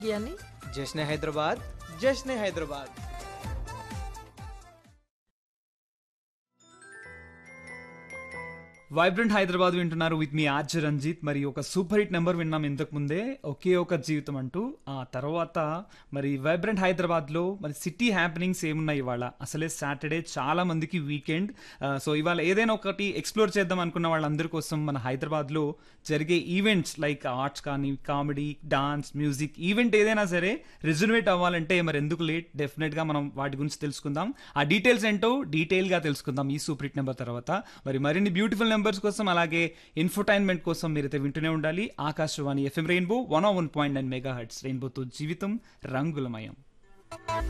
అని జశ్నే హైదరాబాద్ జశ్నే హైదరాబాద్ వైబ్రెంట్ హైదరాబాద్ వింటున్నారు విత్ మీ ఆర్జ రంజిత్ మరి ఒక సూపర్ హిట్ నెంబర్ విన్నాం ఇంతకు ముందే ఒకే ఒక జీవితం అంటూ ఆ తర్వాత మరి వైబ్రెంట్ హైదరాబాద్ లో మరి సిటీ హ్యాపెనింగ్స్ ఏమున్నాయి ఇవాళ అసలే సాటర్డే చాలా మందికి వీకెండ్ సో ఇవాళ ఏదైనా ఒకటి ఎక్స్ప్లోర్ చేద్దాం అనుకున్న వాళ్ళందరి కోసం మన హైదరాబాద్ లో జరిగే ఈవెంట్స్ లైక్ ఆర్ట్స్ కానీ కామెడీ డాన్స్ మ్యూజిక్ ఈవెంట్ ఏదైనా సరే రిజర్వేట్ అవ్వాలంటే మరి ఎందుకు లేట్ డెఫినెట్ గా మనం వాటి గురించి తెలుసుకుందాం ఆ డీటెయిల్స్ ఏంటో డీటెయిల్ గా తెలుసుకుందాం ఈ సూపర్ హిట్ నెంబర్ తర్వాత మరి మరిన్ని బ్యూటిఫుల్ నెంబర్స్ కోసం అలాగే ఇన్ఫర్టైన్మెంట్ కోసం మీరైతే వింటూనే ఉండాలి Akashvani FM rainbow one one point nine megahertz రెయిన్బోతో జీవితం రంగులమయం